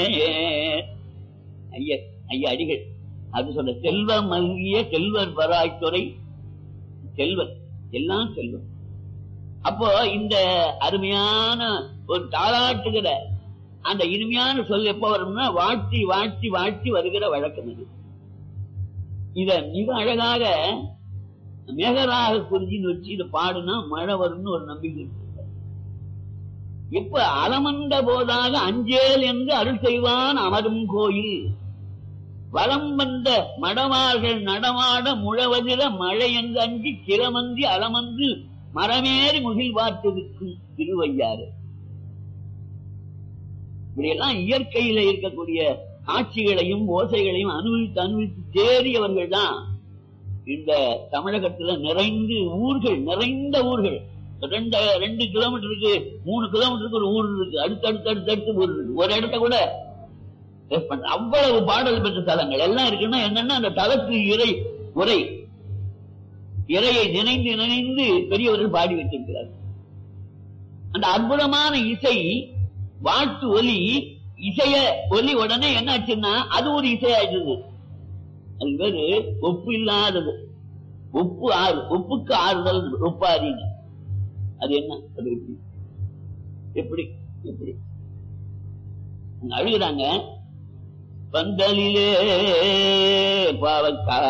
ஐய ஐயா அடிகள் அது சொல்ற செல்வம் மல்கிய செல்வர் பராய்த்துறை செல்வர் எல்லாம் செல்வம் அப்போ இந்த அருமையான ஒரு தாளாட்டுகிற அந்த இனிமையான சொல் எப்ப வரும்னா வாழ்த்தி வாழ்த்தி வாழ்த்தி வருகிற வழக்கம் இது இத மிக அழகாக மேகராக குறிஞ்சின்னு வச்சு இதை பாடுனா மழை வரும்னு ஒரு நம்பிக்கை இருக்கு இப்ப அலமந்த போதாக அஞ்சேல் என்று அருள் செய்வான் அமரும் கோயில் வலம் வந்த மடமார்கள் நடமாட முழவதிர மழை என்று அஞ்சி சிரமந்தி அலமந்து மரமேறி முகில் பார்த்திருக்கும் திருவையாறு இப்படியெல்லாம் இயற்கையில இருக்கக்கூடிய காட்சிகளையும் ஓசைகளையும் அனுபவித்து அனுபவித்து தேறியவர்கள் தான் இந்த தமிழகத்துல நிறைந்து ஊர்கள் நிறைந்த ஊர்கள் ரெண்டு ரெண்டு கிலோமீட்டருக்கு மூணு கிலோமீட்டருக்கு ஒரு ஊர் இருக்கு அடுத்து அடுத்து அடுத்து அடுத்து ஊர் இருக்கு ஒரு இடத்த கூட test பண்ண அவ்வளவு பாடல் பெற்ற தலங்கள் எல்லாம் இருக்குன்னா என்னன்னா அந்த தலத்து இறை உரை இறையை நினைந்து நினைந்து பெரியவர்கள் பாடி வச்சிருக்கிறார்கள் அந்த அற்புதமான இசை வாழ்த்து ஒலி இசைய ஒலி உடனே என்ன ஆச்சுன்னா அது ஒரு இசையாயிடுது அது பேரு ஒப்பு இல்லாதது ஒப்பு ஆறு ஒப்புக்கு ஆறுதல் ஒப்பாரின்னு அது என்ன அது எப்படி எப்படி எப்படி அவங்க அழுகுறாங்க பந்தலிலே பாவக்கா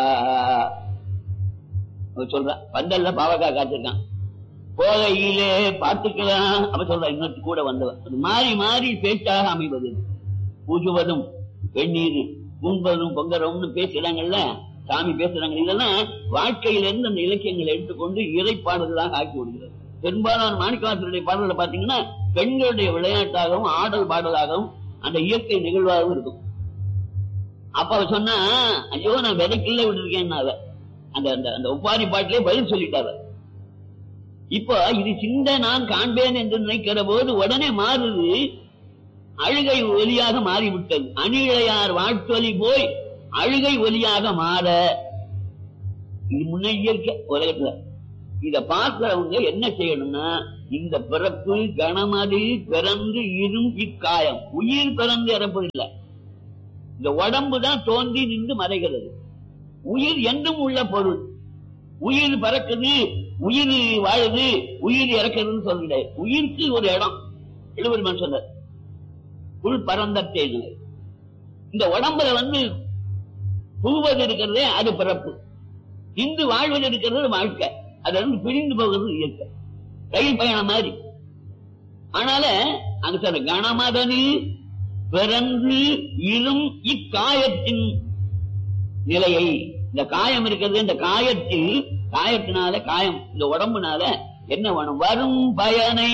அவன் சொல்றான் பந்தல்ல பாவக்கா காத்திருக்கான் போகையிலே பார்த்துக்கலாம் அவ சொல்றான் இன்னொரு கூட வந்தவன் அது மாறி மாறி பேச்சாக அமைவது பூசுவதும் வெந்நீர் உண்பதும் பொங்கறோம்னு பேசுறாங்கல்ல சாமி பேசுறாங்க இதெல்லாம் வாழ்க்கையில இருந்து அந்த இலக்கியங்களை எடுத்துக்கொண்டு இறை பாடல்களாக ஆக்கி விடுகிறது பெரும்பாலான மாணிக்கவாசருடைய பாடல்களை பாத்தீங்கன்னா பெண்களுடைய விளையாட்டாகவும் ஆடல் பாடலாகவும் அந்த இயற்கை நிகழ்வாகவும் இருக்கும் அப்ப அவ சொன்னா ஐயோ நான் விதைக்குள்ள விட்டுருக்கேன் அவ அந்த அந்த அந்த ஒப்பாரி பாட்டிலே பதில் சொல்லிட்டாவ இப்போ இது சிந்த நான் காண்பேன் என்று நினைக்கிற போது உடனே மாறுது அழுகை ஒலியாக மாறிவிட்டது அணிழையார் வாழ்த்தொலி போய் அழுகை ஒலியாக மாற இது முன்ன இயற்கை உலகத்துல இத பார்க்கிறவங்க என்ன செய்யணும்னா இந்த பிறப்பு கணமதி பிறந்து இரும் இக்காயம் உயிர் பிறந்து இறப்பதில்லை இந்த உடம்பு தான் தோன்றி நின்று மறைகிறது உயிர் என்றும் உள்ள பொருள் உயிர் பறக்குது உயிர் வாழுது உயிர் இறக்குதுன்னு சொல்லிட உயிருக்கு ஒரு இடம் எழுபெருமான் சொன்னார் புல் பரந்த தேர்தல் இந்த உடம்புல வந்து புகுவது இருக்கிறதே அது பிறப்பு இன்று வாழ்வது இருக்கிறது வாழ்க்கை அது வந்து பிரிந்து போகிறது இயற்கை ரயில் பயணம் மாதிரி ஆனால அங்க சொல்ற கணமதனில் பிறந்து இரும் இக்காயத்தின் நிலையை இந்த காயம் இருக்கிறது இந்த காயத்தில் காயத்தினால காயம் இந்த உடம்புனால என்ன வேணும் வரும் பயனை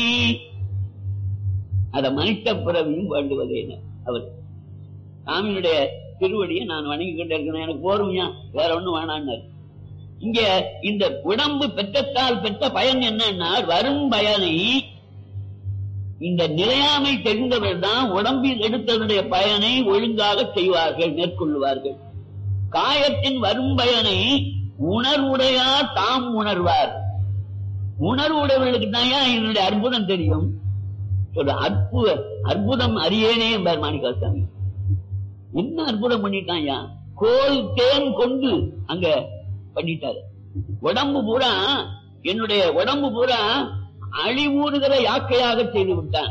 அத மனுஷ பிறவியும் வேண்டுவதே அவர் சாமியுடைய திருவடியை நான் வணங்கி கொண்டே இருக்கணும் எனக்கு போருமையா வேற ஒண்ணும் வேணான்னாரு இங்க இந்த உடம்பு பெற்றத்தால் பெற்ற பயன் என்னன்னா வரும் பயனை இந்த நிலையாமை தெரிந்தவர் தான் உடம்பில் எடுத்ததனுடைய பயனை ஒழுங்காக செய்வார்கள் மேற்கொள்வார்கள் காயத்தின் வரும் பயனை உணர்வுடையார் தாம் உணர்வார் உணர்வுடையவர்களுக்கு தான் என்னுடைய அற்புதம் தெரியும் சொல்ற அற்புத அற்புதம் அறியேனே என்பார் மாணிக்காசாமி என்ன அற்புதம் பண்ணிட்டான் கோல் தேன் கொண்டு அங்க பண்ணிட்டாரு உடம்பு பூரா என்னுடைய உடம்பு பூரா அழிவூறுகிற யாக்கையாக செய்து விட்டான்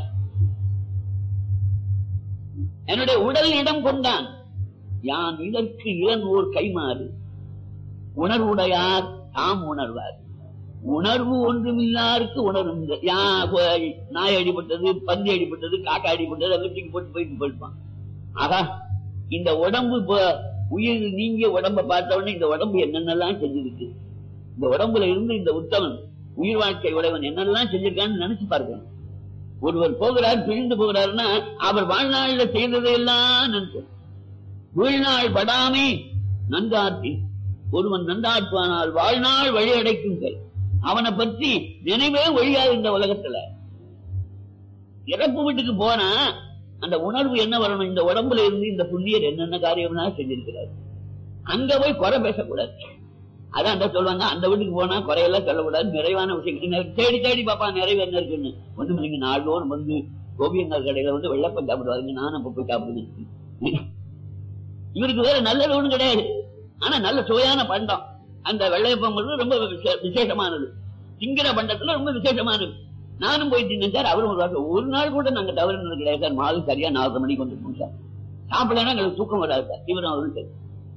என்னுடைய உடல் இடம் கொண்டான் யான் இதற்கு இளநூர் கைமாறு உணர்வுடையார் தாம் உணர்வார் உணர்வு ஒன்றுமில்லாருக்கு உணர்வு யா நாய் அடிபட்டது பந்தி அடிபட்டது காக்கா அடிபட்டது அதை தூக்கி போட்டு போயிட்டு போயிருப்பான் ஆகா இந்த உடம்பு உயிர் நீங்க உடம்ப பார்த்த உடனே இந்த உடம்பு என்னென்னலாம் செஞ்சிருக்கு இந்த உடம்புல இருந்து இந்த உத்தமன் உயிர் வாழ்க்கை உடையவன் என்னெல்லாம் செஞ்சிருக்கான்னு நினைச்சு பார்க்கணும் ஒருவர் போகிறார் பிரிந்து போகிறாருன்னா அவர் வாழ்நாள்ல செய்ததையெல்லாம் நினைச்சு வீழ்நாள் படாமே நன்றாற்றி ஒருவன் நன்றாற்றுவானால் வாழ்நாள் வழி அடைக்குங்கள் அவனை பற்றி நினைவே ஒழியாது இந்த உலகத்துல இறப்பு வீட்டுக்கு போனா அந்த உணர்வு என்ன வரணும் இந்த உடம்புல இருந்து இந்த புண்ணியர் என்னென்ன காரியம் செஞ்சிருக்கிறார் அங்க போய் குறை பேசக்கூடாது அதான் அந்த சொல்லுவாங்க அந்த வீட்டுக்கு போனா குறையெல்லாம் சொல்லக்கூடாது நிறைவான விஷயம் தேடி தேடி பாப்பா நிறைவு என்ன இருக்குன்னு ஒண்ணு நீங்க நாளோடு வந்து கோபியங்கால் கடையில வந்து வெள்ளப்பம் சாப்பிடுவாருங்க நானும் அப்ப போய் சாப்பிடுவேன் இவருக்கு வேற நல்லது ஒண்ணும் கிடையாது ஆனா நல்ல சுவையான பண்டம் அந்த வெள்ளையப்பம் ரொம்ப விசே- விசேஷமானது திங்கிற பண்டத்துல ரொம்ப விசேஷமானது நானும் போய் தின்னேன் சார் அவரும் ஒரு வாரம் ஒரு நாள் கூட நாங்க தவறுனது கிடையாது சார் மாலை சரியா நாலரை மணிக்கு வந்துருக்கோம் சார் சாப்பிடலன்னா எங்களுக்கு தூக்கம் வராது சார் இவரும் அவரும் சரி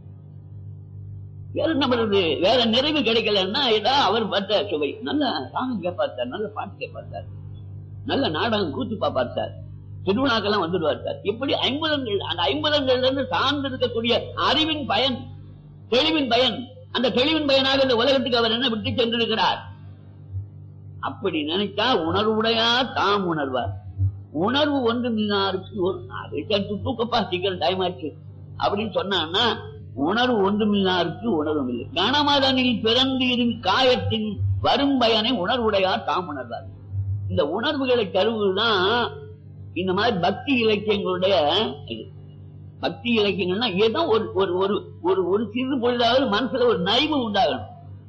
வேற என்ன பண்றது வேற நிறைவு கிடைக்கலன்னா ஏதாவது அவர் பார்த்த சுவை நல்ல சாமி கேட்பார் சார் நல்ல பாட்டு கேட்பார் சார் நல்ல நாடகம் கூத்து பார்ப்பார் சார் திருவிழாக்கெல்லாம் வந்துடுவார் சார் இப்படி ஐம்பதங்கள் அந்த ஐம்பதங்கள்ல இருந்து சார்ந்து இருக்கக்கூடிய அறிவின் பயன் தெளிவின் பயன் அந்த தெளிவின் பயனாக இந்த உலகத்துக்கு அவர் என்ன விட்டு சென்றிருக்கிறார் அப்படி நினைச்சா உணர்வுடையா தாம் உணர்வார் உணர்வு ஒன்று மீனாருக்கு ஒரு அதை சற்று தூக்கப்பா சீக்கிரம் டைம் ஆச்சு அப்படின்னு சொன்னான்னா உணர்வு ஒன்று மீனாருக்கு உணர்வும் இல்லை கணமதனில் பிறந்து இரு காயத்தின் வரும் பயனை உணர்வுடையார் தாம் உணர்வார் இந்த உணர்வுகளை தருவதுதான் இந்த மாதிரி பக்தி இலக்கியங்களுடைய இது பக்தி இலக்கியங்கள்னா ஏதோ ஒரு ஒரு ஒரு ஒரு ஒரு சிறு பொழுதாவது மனசுல ஒரு நைவு உண்டாகணும்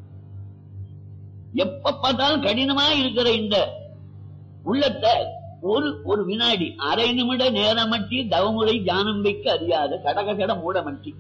எப்ப பார்த்தாலும் கடினமா இருக்கிற இந்த உள்ளத்தை ஒரு ஒரு வினாடி அரை நிமிட நேரமட்டி தவமுறை தியானம் வைக்க அறியாத கடகசட மூடமட்டி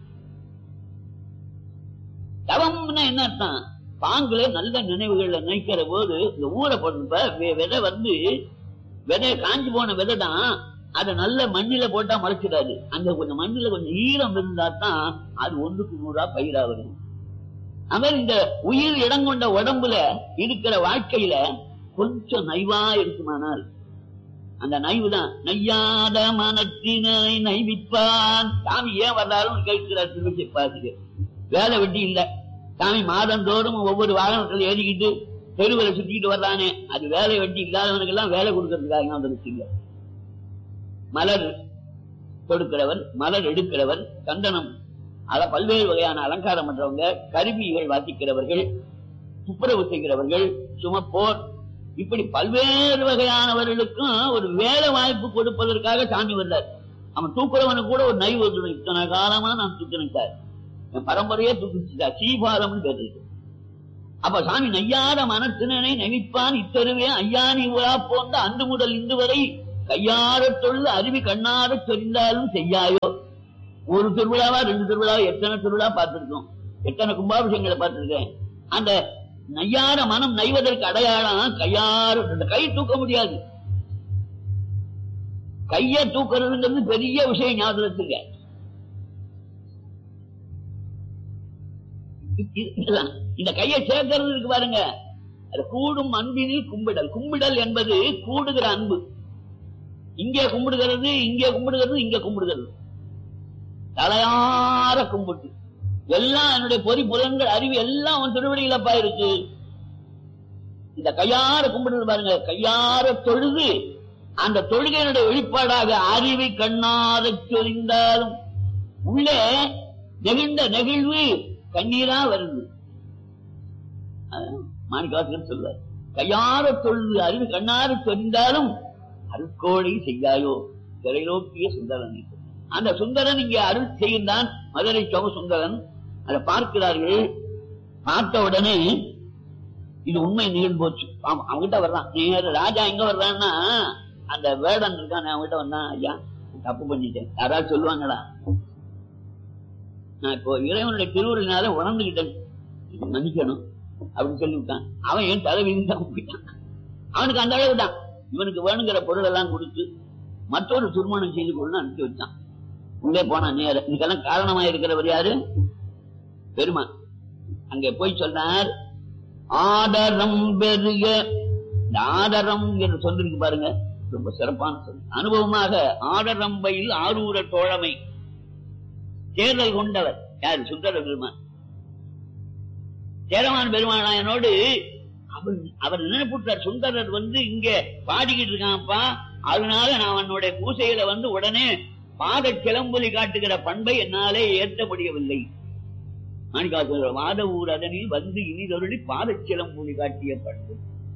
தவம்னா என்ன அர்த்தம் பாங்குல நல்ல நினைவுகள்ல நினைக்கிற போது இந்த ஊரை போடுறப்ப வெ- விதை வந்து விதை காஞ்சு போன விதை தான் அதை நல்ல மண்ணில போட்டா முளைச்சிடாது அந்த கொஞ்சம் மண்ணில கொஞ்சம் ஈரம் இருந்தா தான் அது ஒன்றுக்கு நூறா பயிரா வரும் அவர் இந்த உயிர் இடம் கொண்ட உடம்புல இருக்கிற வாழ்க்கையில கொஞ்சம் நைவா இருக்குமானால் அந்த நைவு தான் நையாத மனத்தினை நைவிப்பான் சாமி ஏன் வர்றாருன்னு கேட்கிறார் திருச்சி பாத்துக்கு வேலை வெட்டி இல்ல சாமி மாதந்தோறும் ஒவ்வொரு வாகனத்துல ஏறிக்கிட்டு தெருவில் சுத்திக்கிட்டு வர்றானே அது வேலை வெட்டி இல்லாதவனுக்கு எல்லாம் வேலை கொடுக்கறதுக்காக வந்துருச்சுங்க மலர் கொடுக்கிறவர் மலர் எடுக்கிறவர் சந்தனம் அத பல்வேறு வகையான அலங்காரம் பண்றவங்க கருவிகள் வாசிக்கிறவர்கள் துப்புரவு செய்கிறவர்கள் சுமப்போர் இப்படி பல்வேறு வகையானவர்களுக்கும் ஒரு வேலை வாய்ப்பு கொடுப்பதற்காக சாமி வந்தார் அவன் தூக்குறவனுக்கு கூட ஒரு நை வந்துடும் இத்தனை காலமா நான் தூக்கினேன் சார் என் பரம்பரையே தூக்கிச்சுட்டா சீபாரம்னு பேரு அப்ப சாமி நையாத மனத்தினனை நெவிப்பான் இத்தருவே ஐயானி உலா போந்த அன்று முதல் இன்று வரை கையாரத் தொழுது அருவி கண்ணாரச் சொரிந்தாலும் செய்யாயோ ஒரு திருவிழாவா ரெண்டு திருவிழாவா எத்தனை திருவிழா பார்த்திருக்கோம் எத்தனை கும்பாபிஷேகங்களை பார்த்திருக்கேன் அந்த நையார மனம் நைவதற்கு அடையாளம் கையாறு இந்த கை தூக்க முடியாது கைய தூக்குறதுங்கிறது பெரிய விஷயம் ஞாபகத்துக்கு இதுதான். இந்த கையை சேர்க்கறது இருக்கு பாருங்க அது கூடும் அன்பினில் கும்பிடல் கும்பிடல் என்பது கூடுகிற அன்பு இங்கே கும்பிடுகிறது இங்கே கும்பிடுகிறது இங்கே கும்பிடுகிறது தலையார கும்பிட்டு எல்லாம் என்னுடைய பொறி புலன்கள் அறிவு எல்லாம் அவன் திருவடியிலப்பா இருக்கு இந்த கையார கும்பிடுறது பாருங்க கையார தொழுது அந்த தொழுகையினுடைய வெளிப்பாடாக அறிவை கண்ணாத சொரிந்தாலும் உள்ளே நெகிழ்ந்த நெகிழ்வு கண்ணீரா வருது மாணிக்காசகர் சொல்வார் கையார தொழுது அறிவு கண்ணார சொரிந்தாலும் அருக்கோடை செய்யாயோ திரைநோக்கிய சுந்தரன் அந்த சுந்தரன் இங்கே அருள் செய்கின்றான் மதுரை சோம சுந்தரன் அதை பார்க்கிறார்கள் பார்த்த உடனே இது உண்மை நிகழ்ந்து போச்சு ஆமா அவன்கிட்ட வர்றான் நேர ராஜா எங்க வர்றான்னா அந்த வேடன் இருக்கான் அவன்கிட்ட வந்தான் ஐயா தப்பு பண்ணிட்டேன் யாராவது சொல்லுவாங்களா நான் இப்போ இறைவனுடைய திருவுருளினால உணர்ந்துகிட்டேன் இதை மன்னிக்கணும் அப்படின்னு சொல்லி விட்டான் அவன் என் தலைவியும் தான் போயிட்டான் அவனுக்கு அந்த அளவு தான் இவனுக்கு வேணுங்கிற பொருள் எல்லாம் கொடுத்து மற்றொரு திருமணம் செய்து கொண்டு அனுப்பி வச்சான் உள்ளே போனான் நேர இதுக்கெல்லாம் காரணமா இருக்கிறவர் யாரு பெருமான் அங்கே போய் சொன்னார் ஆதரம் பெருக இந்த ஆதரம் என்று சொல்லிருக்கு பாருங்க ரொம்ப சிறப்பான சொல் அனுபவமாக ஆடரம்பையில் ஆரூர தோழமை தேர்தல் கொண்டவர் யாரு சுந்தர பெருமான் சேரமான் பெருமானாயனோடு அவர் அவர் நினைப்புட்டார் சுந்தரர் வந்து இங்க பாடிக்கிட்டு இருக்கான்ப்பா அதனால நான் அவனுடைய பூசையில வந்து உடனே பாத கிளம்பொலி காட்டுகிற பண்பை என்னாலே ஏற்ற முடியவில்லை மாணிக்காசர் வாத ஊர் அதனில் வந்து இனிதொருளி பாத கிளம்பொலி காட்டிய பண்பு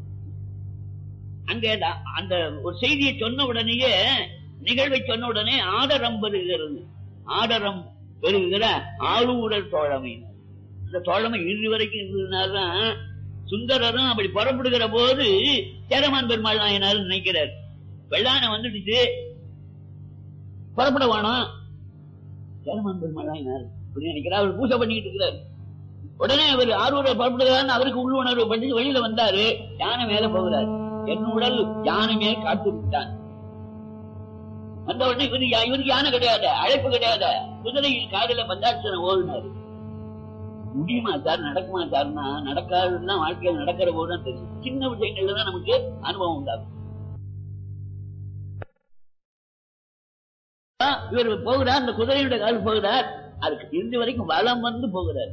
அங்கே த- அந்த ஒரு செய்தியை சொன்ன உடனேயே நிகழ்வை சொன்ன உடனே ஆடரம் பெறுகிறது ஆடரம் பெறுகிற ஆளூரர் தோழமை இந்த தோழமை இறுதி வரைக்கும் இருந்ததுனாலதான் சுந்தரரும் அப்படி புறப்படுகிற போது சேரமான் பெருமாள் நாயனார் நினைக்கிறார் வெள்ளானை வந்துடுச்சு புறப்பட வேணும் சேரமான் பெருமாள் இப்படி நினைக்கிறார் அவர் பூஜை பண்ணிக்கிட்டு இருக்கிறார் உடனே அவர் ஆரூரை புறப்படுகிறான்னு அவருக்கு உள்ளுணர்வு பண்ணி வெளியில வந்தாரு யானை மேல போகிறார் என் உடல் யானை மேல் காத்து விட்டான் வந்த உடனே இவரு யா- இவருக்கு யானை கிடையாது அழைப்பு கிடையாது குதிரையில் காதல பஞ்சாட்சரம் ஓடுனாரு முடியுமா சார் நடக்குமா சார்னா நடக்காதுன்னா வாழ்க்கையில் நடக்கிற போதுதான் தெரியும் சின்ன விஷயங்கள்ல தான் நமக்கு அனுபவம் உண்டாகும் ஆ, இவர் போகிறார் அந்த குதிரையுடைய கால் போகிறார் அதுக்கு இறுதி வரைக்கும் வலம் வந்து போகிறார்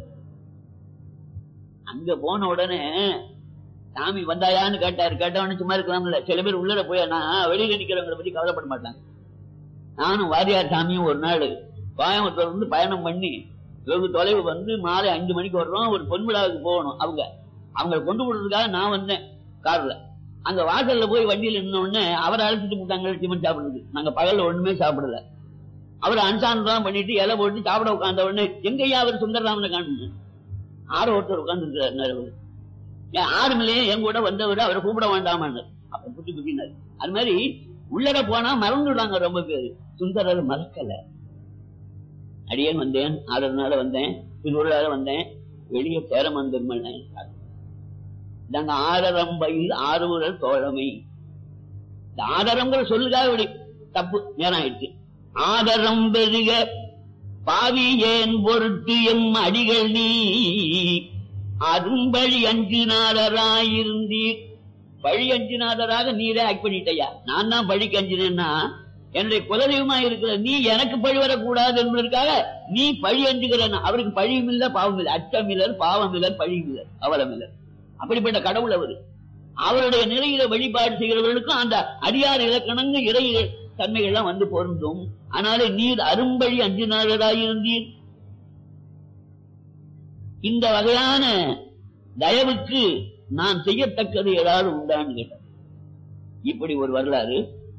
அங்க போன உடனே சாமி வந்தாயான்னு கேட்டாரு கேட்டவனு சும்மா இருக்கலாம்ல சில பேர் உள்ளர போய் நான் வெளியில நிக்கிறவங்களை பத்தி கவலைப்பட மாட்டாங்க நானும் வாரியார் சாமியும் ஒரு நாள் கோயம்புத்தூர் வந்து பயணம் பண்ணி வெகு தொலைவு வந்து மாலை அஞ்சு மணிக்கு வர்றோம் ஒரு பொன் விழாவுக்கு போகணும் அவங்க அவங்களை கொண்டு விடுறதுக்காக நான் வந்தேன் கார்ல அங்க வாசல்ல போய் வண்டியில நின்ன உடனே அவரை அழைச்சிட்டு போட்டாங்க டிஃபன் சாப்பிடுறது நாங்க பகல்ல ஒண்ணுமே சாப்பிடல அவர் அனுசாரம் பண்ணிட்டு இலை போட்டு சாப்பிட உட்கார்ந்த உடனே எங்கய்யா அவர் சுந்தரராமனை காணுங்க ஆறு ஒருத்தர் உட்கார்ந்து இருக்காரு ஆறுமில்லையே என் கூட வந்தவர் அவரை கூப்பிட வேண்டாமான்னு அப்ப புத்தி புத்தினாரு அது மாதிரி உள்ளட போனா மறந்துடுறாங்க ரொம்ப பேரு சுந்தரர் மறக்கல அடியேன் வந்தேன் ஆறரை நாள் வந்தேன் திருவிழால வந்தேன் வெளியே சேரமந்தர்மல் நாங்க ஆரரம்பையில் ஆறுமுறை தோழமை இந்த ஆதரங்கிற சொல்லுக்காக இப்படி தப்பு நேரம் ஆயிடுச்சு ஆதரம் பெருக பாவி ஏன் பொருட்டு எம் அடிகள் நீ அரும்பழி அஞ்சினாரராயிருந்தீர் பழி அஞ்சினாதராக நீரே ஆக்ட் பண்ணிட்டயா நான் தான் பழிக்கு அஞ்சினேன்னா என்னுடைய குலதெய்வமா இருக்கிற நீ எனக்கு பழி வரக்கூடாது என்பதற்காக நீ பழி அஞ்சுகிற அவருக்கு பழியும் இல்ல பாவம் இல்லை அச்சமில்லர் பாவம் இல்லர் பழியும் இல்லர் அவலம் இல்லர் அப்படிப்பட்ட கடவுள் அவரு அவருடைய நிலையில வழிபாடு செய்கிறவர்களுக்கும் அந்த அடியார் இலக்கணங்க இறை தன்மைகள்லாம் வந்து பொருந்தும் ஆனாலே நீர் அரும்பழி அஞ்சினாரராயிருந்தீர் இந்த வகையான தயவுக்கு நான் செய்யத்தக்கது ஏதாவது உண்டான்னு கேட்டார் இப்படி ஒரு வரலாறு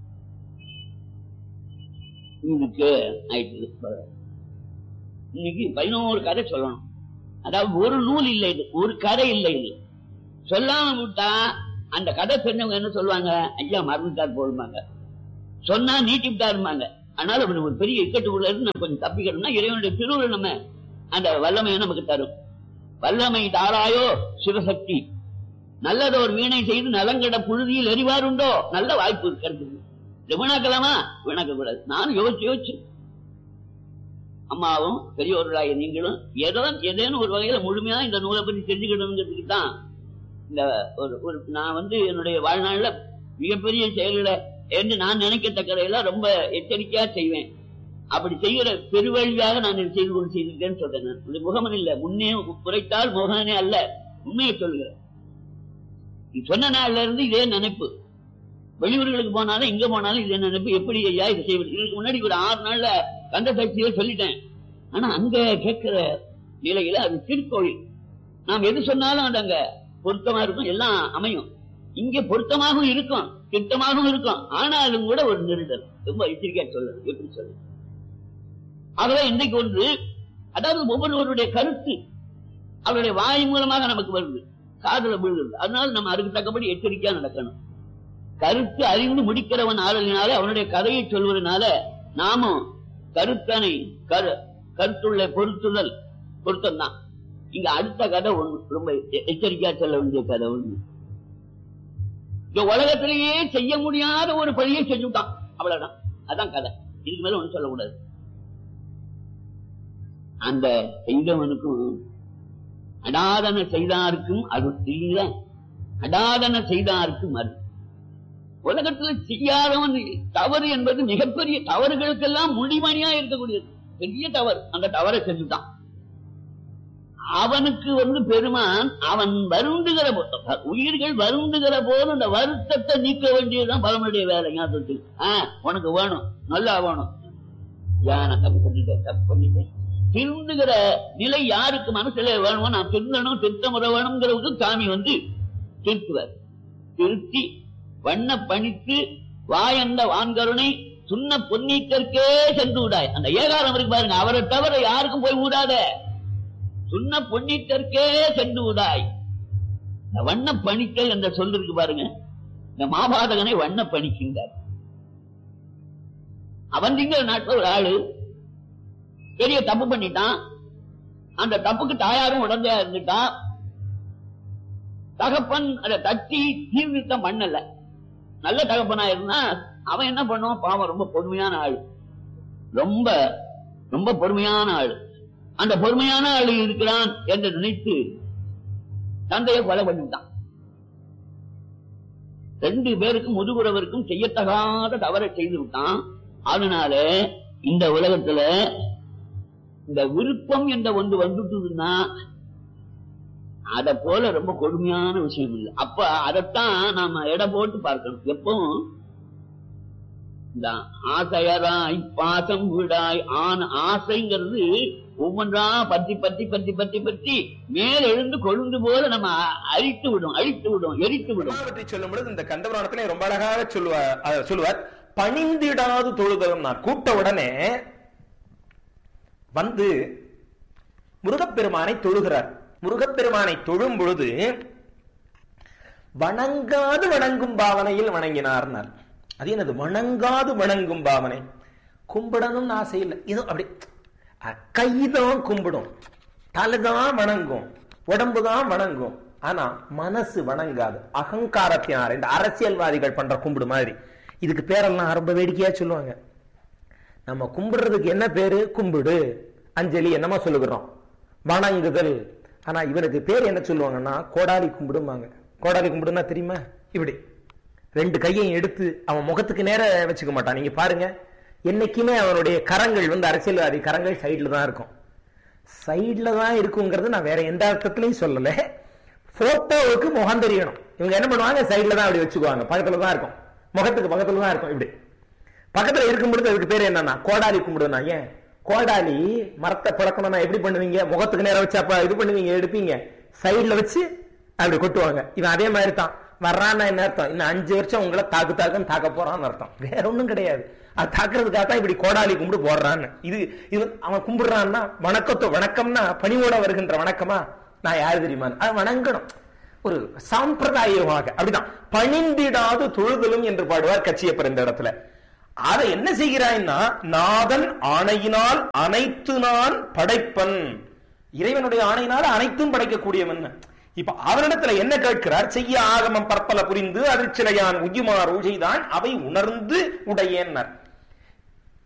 இதுக்கு ஆயிட்டு இன்னைக்கு பதினோரு கதை சொல்லணும் அதாவது ஒரு நூல் இல்லை இது ஒரு கதை இல்லை இது சொல்லாம விட்டா அந்த கதை சொன்னவங்க என்ன சொல்லுவாங்க ஐயா மறந்துட்டார் போடுவாங்க சொன்னா நீட்டிவிட்டாருமாங்க அதனால அவனுக்கு ஒரு பெரிய இக்கட்டுக்குள்ள இருந்து நம்ம கொஞ்சம் தப்பிக்கணும்னா இறைவனுடைய திருவுருள் நம்ம அந்த வல்லமையை நமக்கு தரும் வல்லமை தாராயோ சிவசக்தி நல்லதோர் வீணை செய்து நலங்கட புழுதியில் எரிவாருண்டோ நல்ல வாய்ப்பு இருக்கிறது இதை வீணாக்கலாமா வீணாக்க கூடாது நானும் யோசிச்சு யோசிச்சு அம்மாவும் பெரியவர்களாகிய நீங்களும் ஏதோ ஏதேனும் ஒரு வகையில முழுமையா இந்த நூலை பற்றி தெரிஞ்சுக்கணுங்கிறதுக்கு தான் இந்த ஒரு ஒரு நான் வந்து என்னுடைய வாழ்நாள்ல மிகப்பெரிய செயல்களை என்று நான் நினைக்கத்தக்கதையெல்லாம் ரொம்ப எச்சரிக்கையா செய்வேன் அப்படி செய்கிற பெருவழியாக நான் இதை செய்து கொண்டு செய்திருக்கேன்னு சொல்றேன் நான். இது முகமன் இல்ல முன்னே குறைத்தால் முகனே அல்ல உண்மையை சொல்கிறேன் இது சொன்ன நாள்ல இருந்து இதே நினைப்பு வெளியூர்களுக்கு போனாலும் இங்க போனாலும் இதே நினைப்பு எப்படி ஐயா இதை செய்வது இதுக்கு முன்னாடி ஒரு ஆறு நாள்ல கந்த சக்தியை சொல்லிட்டேன் ஆனா அங்க கேட்கிற நிலையில அது திருக்கோயில் நாம் எது சொன்னாலும் அது அங்க பொருத்தமா இருக்கும் எல்லாம் அமையும் இங்க பொருத்தமாகவும் இருக்கும் திட்டமாகவும் இருக்கும் ஆனாலும் கூட ஒரு நெருடல் ரொம்ப எச்சரிக்கையா சொல்லுது எப்படி சொல்லுது ஆகவே இன்றைக்கு ஒன்று அதாவது ஒவ்வொருவருடைய கருத்து அவருடைய வாய் மூலமாக நமக்கு வருது காதுல விழுகிறது அதனால நம்ம அதுக்கு தக்கபடி எச்சரிக்கையா நடக்கணும் கருத்து அறிந்து முடிக்கிறவன் ஆறலினாலே அவனுடைய கதையை சொல்வதனால நாமும் கருத்தனை கரு கருத்துள்ள பொருத்துதல் பொருத்தம் தான் இங்க அடுத்த கதை ஒண்ணு ரொம்ப எ- எச்சரிக்கையா சொல்ல வேண்டிய கதை ஒண்ணு இந்த உலகத்திலேயே செய்ய முடியாத ஒரு பணியை செஞ்சுட்டான் அவ்வளவுதான் அதான் கதை இதுக்கு மேல ஒண்ணு சொல்லக்கூடாது அந்த செய்தவனுக்கும் அடாதன செய்தாருக்கும் அது இல்ல அடாதன செய்தாருக்கும் அது உலகத்துல செய்யாதவன் தவறு என்பது மிகப்பெரிய தவறுகளுக்கெல்லாம் முடிமணியா இருக்கக்கூடியது பெரிய தவறு அந்த தவறை செஞ்சுட்டான் அவனுக்கு வந்து பெருமான் அவன் வருந்துகிற போ- உயிர்கள் வருந்துகிற போது அந்த வருத்தத்தை நீக்க வேண்டியதுதான் பலனுடைய வேலை ஞாபகத்தில் ஆஹ் உனக்கு வேணும் நல்லா வேணும் யானை தப்பு பண்ணிட்டேன் தப்பு பண்ணிட்டேன் திருந்துகிற நிலை யாருக்கு மனசுல வேணுமோ நான் திருந்தணும் திருத்தமுறை வேணுங்கிறதுக்கு சாமி வந்து திருத்துவார் திருத்தி வண்ண பணித்து வாயந்த வான்கருணை சுண்ண பொன்னீக்கற்கே சென்று விடாய் அந்த ஏகாரம் இருக்கு பாருங்க அவரை தவிர யாருக்கும் போய் விடாத சுண்ண பொன்னீக்கற்கே சென்று விடாய் இந்த வண்ண பணித்தல் என்ற சொல் இருக்கு பாருங்க இந்த மாபாதகனை வண்ண பணிக்கின்றார் அவந்திங்கிற நாட்டுல ஒரு ஆளு பெரிய தப்பு பண்ணிட்டான் அந்த தப்புக்கு தாயாரும் உடந்தையா இருந்துட்டான் தகப்பன் அதை தட்டி தீர்வித்த மண்ணல்ல நல்ல தகப்பனா இருந்தா அவன் என்ன பண்ணுவான் பாவம் ரொம்ப பொறுமையான ஆள் ரொம்ப ரொம்ப பொறுமையான ஆள் அந்த பொறுமையான ஆள் இருக்கிறான் என்று நினைத்து தந்தையை கொலை பண்ணிட்டான் ரெண்டு பேருக்கும் முதுகுறவருக்கும் செய்யத்தகாத தவறை செய்து விட்டான் அதனால இந்த உலகத்துல இந்த விருப்பம் என்ற ஒன்று வந்துட்டுதுன்னா அத போல ரொம்ப கொடுமையான விஷயம் இல்லை அப்ப அதைத்தான் நாம எடை போட்டு பார்க்கணும் எப்பவும் இந்த ஆசையராய் பாசம் விடாய் ஆன ஆசைங்கிறது ஒவ்வொன்றா பத்தி பத்தி பத்தி பத்தி பத்தி மேல் எழுந்து கொழுந்து போல நம்ம அ- அழித்து விடும் அழித்து விடும் எரித்து விடும் பற்றி சொல்லும் பொழுது இந்த கந்தபுராணத்துல ரொம்ப அழகாக சொல்லுவார் அஹ் சொல்லுவார் பணிந்திடாது தொழுதலும் நான் கூப்பிட்ட உடனே வந்து முருகப்பெருமானை தொழுகிறார் முருகப்பெருமானை தொழும் பொழுது வணங்காது வணங்கும் பாவனையில் வணங்கினார்னார் அது என்னது வணங்காது வணங்கும் பாவனை கும்பிடணும்னு ஆசை இல்லை இது அப்படி அஹ், கைதான் கும்பிடும் தலைதான் வணங்கும் உடம்பு தான் வணங்கும் ஆனா மனசு வணங்காது அகங்காரத்தினார் இந்த அரசியல்வாதிகள் பண்ற கும்பிடு மாதிரி இதுக்கு பேரெல்லாம் ரொம்ப வேடிக்கையா சொல்லுவாங்க நம்ம கும்பிடுறதுக்கு என்ன பேரு கும்பிடு அஞ்சலி என்னமா சொல்லுகிறோம் வணங்குதல் ஆனா இவனுக்கு பேர் என்ன சொல்லுவாங்கன்னா கோடாலி கும்பிடுவாங்க கோடாலி கும்பிடுன்னா தெரியுமா இப்படி ரெண்டு கையையும் எடுத்து அவன் முகத்துக்கு நேர வச்சுக்க மாட்டான் நீங்க பாருங்க என்னைக்குமே அவனுடைய கரங்கள் வந்து அரசியல்வாதி கரங்கள் சைடுல தான் இருக்கும் சைடுல தான் இருக்குங்கிறது நான் வேற எந்த அர்த்தத்திலையும் சொல்லல போட்டோவுக்கு முகம் தெரியணும் இவங்க என்ன பண்ணுவாங்க சைடுல தான் அப்படி வச்சுக்குவாங்க பக்கத்துல தான் இருக்கும் முகத்துக்கு பக்கத்துல தான் இருக்கும் இப்படி பக்கத்துல இருக்கும் பொழுது அதுக்கு பேர் என்னன்னா கோடாலி கும்பிடுனா ஏன் கோடாலி மரத்தை பிளக்கணும்னா எப்படி பண்ணுவீங்க முகத்துக்கு நேரம் வச்சு அப்ப இது பண்ணுவீங்க எடுப்பீங்க சைடுல வச்சு அப்படி கொட்டுவாங்க இவன் அதே மாதிரி தான் வர்றான்னா என்ன அர்த்தம் இன்னும் அஞ்சு வருஷம் உங்களை தாக்கு தாக்குன்னு தாக்க போறான்னு அர்த்தம் வேற ஒண்ணும் கிடையாது அது தாக்குறதுக்காக தான் இப்படி கோடாலி கும்பிடு போடுறான்னு இது இது அவன் கும்பிடுறான்னா வணக்கத்தோ வணக்கம்னா பணிவோட வருகின்ற வணக்கமா நான் யாரு தெரியுமா அது வணங்கணும் ஒரு சாம்பிரதாயமாக அப்படிதான் பணிந்திடாது தொழுதலும் என்று பாடுவார் கட்சியப்பர் இந்த இடத்துல அதை என்ன செய்கிறாய்னா நாதன் ஆணையினால் அனைத்து நான் படைப்பன் இறைவனுடைய ஆணையினால் அனைத்தும் படைக்கக்கூடியவன் இப்ப அவனிடத்துல என்ன கேட்கிறார் செய்ய ஆகமம் பற்பல புரிந்து அதிர்ச்சிலையான் உய்யுமார் ஊஜைதான் அவை உணர்ந்து உடையேன்னர்